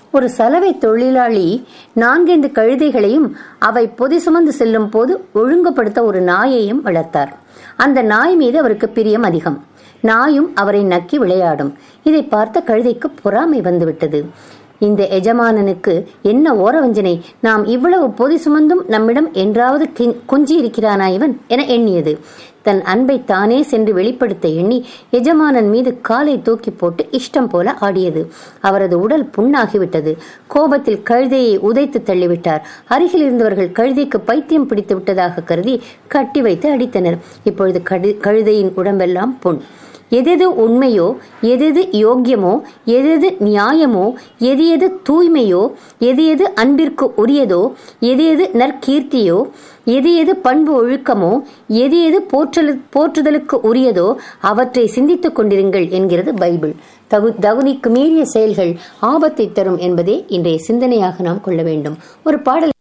ஒரு சலவை தொழிலாளி நான்கைந்து கழுதைகளையும் அவை பொதி சுமந்து செல்லும் போது ஒழுங்குபடுத்த ஒரு நாயையும் வளர்த்தார் அந்த நாய் மீது அவருக்கு பிரியம் அதிகம் நாயும் அவரை நக்கி விளையாடும் இதை பார்த்த கழுதைக்கு பொறாமை வந்துவிட்டது இந்த எஜமானனுக்கு என்ன ஓரவஞ்சனை நாம் இவ்வளவு பொதி சுமந்தும் நம்மிடம் என்றாவது குஞ்சி இருக்கிறானா இவன் என எண்ணியது தன் அன்பை தானே சென்று வெளிப்படுத்த எண்ணி எஜமானன் மீது காலை தூக்கி போட்டு இஷ்டம் போல ஆடியது அவரது உடல் புண்ணாகிவிட்டது கோபத்தில் கழுதையை உதைத்து தள்ளிவிட்டார் அருகில் இருந்தவர்கள் கழுதைக்கு பைத்தியம் பிடித்து விட்டதாக கருதி கட்டி வைத்து அடித்தனர் இப்பொழுது கழுதையின் உடம்பெல்லாம் புண் எதெது உண்மையோ எதெது யோக்கியமோ எதெது நியாயமோ எது எது தூய்மையோ எது எது அன்பிற்கு உரியதோ எது எது நற்கீர்த்தியோ எது எது பண்பு ஒழுக்கமோ எது எது போற்றலு போற்றுதலுக்கு உரியதோ அவற்றை சிந்தித்துக் கொண்டிருங்கள் என்கிறது பைபிள் தகு தகுதிக்கு மீறிய செயல்கள் ஆபத்தை தரும் என்பதே இன்றைய சிந்தனையாக நாம் கொள்ள வேண்டும் ஒரு பாடல்